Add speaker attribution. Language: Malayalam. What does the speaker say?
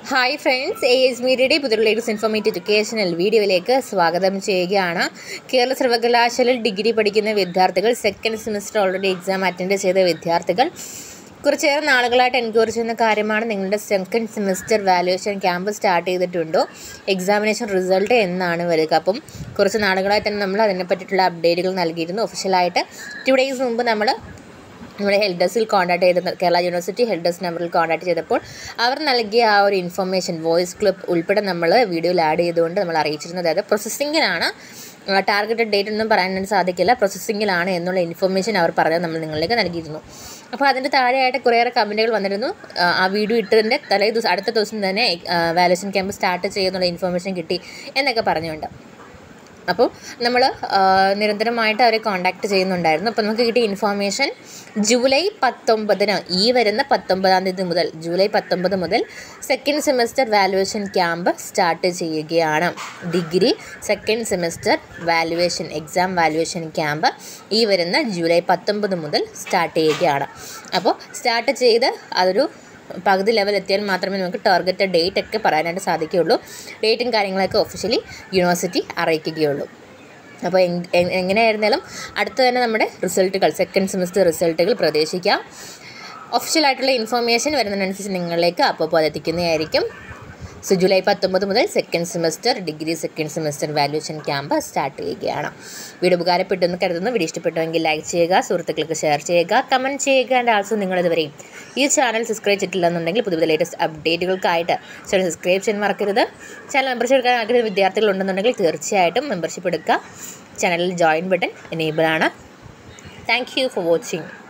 Speaker 1: ഹായ് ഫ്രണ്ട്സ് എ എസ് മീഡിയയുടെ പുതിയ ലേറ്റസ്റ്റ് ഇൻഫോർമേറ്റീവ് എഡ്യൂക്കേഷണൽ വീഡിയോയിലേക്ക് സ്വാഗതം ചെയ്യുകയാണ് കേരള സർവകലാശാലയിൽ ഡിഗ്രി പഠിക്കുന്ന വിദ്യാർത്ഥികൾ second semester already exam attend ചെയ്ത വിദ്യാർത്ഥികൾ കുറച്ചേറെ നാളുകളായിട്ട് എൻക്വയറി ചെയ്യുന്ന കാര്യമാണ് നിങ്ങളുടെ second semester valuation camp start ചെയ്തിട്ടുണ്ടോ എക്സാമിനേഷൻ റിസൾട്ട് എന്നാണ് വരിക അപ്പം കുറച്ച് നാളുകളായി തന്നെ നമ്മൾ അതിനെ പറ്റിയിട്ടുള്ള അപ്ഡേറ്റുകൾ നൽകിയിരുന്നു ഒഫീഷ്യലായിട്ട് ടു ഡേയ്സ് മുമ്പ് നമ്മൾ നമ്മുടെ ഹെൽഡേഴ്സിൽ കോൺടാക്ട് ചെയ്ത കേരള യൂണിവേഴ്സിറ്റി ഹെൽഡേഴ്സ് നമ്പറിൽ കോൺടാക്ട് ചെയ്തപ്പോൾ അവർ നൽകിയ ആ ഒരു ഇൻഫർമേഷൻ വോയിസ് ക്ലിപ്പ് ഉൾപ്പെടെ നമ്മൾ വീഡിയോയിൽ ആഡ് ചെയ്തുകൊണ്ട് നമ്മൾ അറിയിച്ചിരുന്നത് അതായത് പ്രോസസ്സിങ്ങിലാണ് ടാർഗറ്റഡ് ഡേറ്റ് ഒന്നും പറയാൻ സാധിക്കില്ല പ്രോസസ്സിങ്ങിലാണ് എന്നുള്ള ഇൻഫർമേഷൻ അവർ പറഞ്ഞത് നമ്മൾ നിങ്ങളിലേക്ക് നൽകിയിരുന്നു അപ്പോൾ അതിൻ്റെ താഴെയായിട്ട് കുറേയേറെ കമൻറ്റുകൾ വന്നിരുന്നു ആ, ആ വീഡിയോ ഇട്ടതിൻ്റെ തലേ ദിവസം അടുത്ത ദിവസം തന്നെ വാലേഷൻ ക്യാമ്പ് സ്റ്റാർട്ട് ചെയ്യുന്നുള്ള ഇൻഫർമേഷൻ കിട്ടി എന്നൊക്കെ പറഞ്ഞുകൊണ്ട് അപ്പോൾ നമ്മൾ നിരന്തരമായിട്ട് അവരെ കോൺടാക്റ്റ് ചെയ്യുന്നുണ്ടായിരുന്നു അപ്പോൾ നമുക്ക് കിട്ടിയ ഇൻഫോർമേഷൻ ജൂലൈ പത്തൊമ്പതിന് ഈ വരുന്ന പത്തൊമ്പതാം തീയതി മുതൽ ജൂലൈ പത്തൊമ്പത് മുതൽ second semester valuation camp start ചെയ്യുകയാണ് degree second semester valuation exam valuation camp ഈ വരുന്ന ജൂലൈ പത്തൊമ്പത് മുതൽ സ്റ്റാർട്ട് ചെയ്യുകയാണ് അപ്പോൾ സ്റ്റാർട്ട് ചെയ്ത് അതൊരു പകുതി ലെവൽ എത്തിയാൽ മാത്രമേ നമുക്ക് ടാർഗറ്റ് ഡേറ്റ് ഒക്കെ പറയാനായിട്ട് സാധിക്കുകയുള്ളൂ ഡേറ്റും കാര്യങ്ങളൊക്കെ ഒഫീഷ്യലി യൂണിവേഴ്സിറ്റി അറിയിക്കുകയുള്ളൂ അപ്പോൾ എങ്- എ- എങ്ങനെയായിരുന്നാലും അടുത്ത് തന്നെ നമ്മുടെ റിസൾട്ടുകൾ സെക്കൻഡ് സെമിസ്റ്റർ റിസൾട്ടുകൾ പ്രതീക്ഷിക്കാം ഒഫീഷ്യലായിട്ടുള്ള ഇൻഫർമേഷൻ വരുന്നതിനനുസരിച്ച് നിങ്ങളിലേക്ക് അപ്പോൾ എത്തിക്കുന്നതായിരിക്കും സോ ജൂലൈ പത്തൊമ്പത് മുതൽ second semester degree second semester valuation camp start ചെയ്യുകയാണ് വീഡിയോ ഉപകാരപ്പെട്ടെന്ന് കരുതുന്നു വീഡിയോ ഇഷ്ടപ്പെട്ടുവെങ്കിൽ ലൈക്ക് ചെയ്യുക സുഹൃത്തുക്കൾക്ക് ഷെയർ ചെയ്യുക കമൻറ്റ് ചെയ്യുക ആൻഡ് ആൾസോ നിങ്ങളിതുവരെയും ഈ ചാനൽ സബ്സ്ക്രൈബ് ചെയ്തിട്ടില്ല എന്നുണ്ടെങ്കിൽ പുതിയ പുതിയ ലേറ്റസ്റ്റ് അപ്ഡേറ്റുകൾക്കായിട്ട് ചാനൽ സബ്സ്ക്രൈബ് ചെയ്യാൻ മറക്കരുത് ചാനൽ മെമ്പർഷിപ്പ് എടുക്കാൻ ആഗ്രഹിക്കുന്ന വിദ്യാർത്ഥികൾ ഉണ്ടെന്നുണ്ടെങ്കിൽ തീർച്ചയായിട്ടും മെമ്പർഷിപ്പ് എടുക്കുക ചാനലിൽ ജോയിൻ ബട്ടൺ എനേബിൾ ആണ് താങ്ക് യു ഫോർ വാച്ചിങ്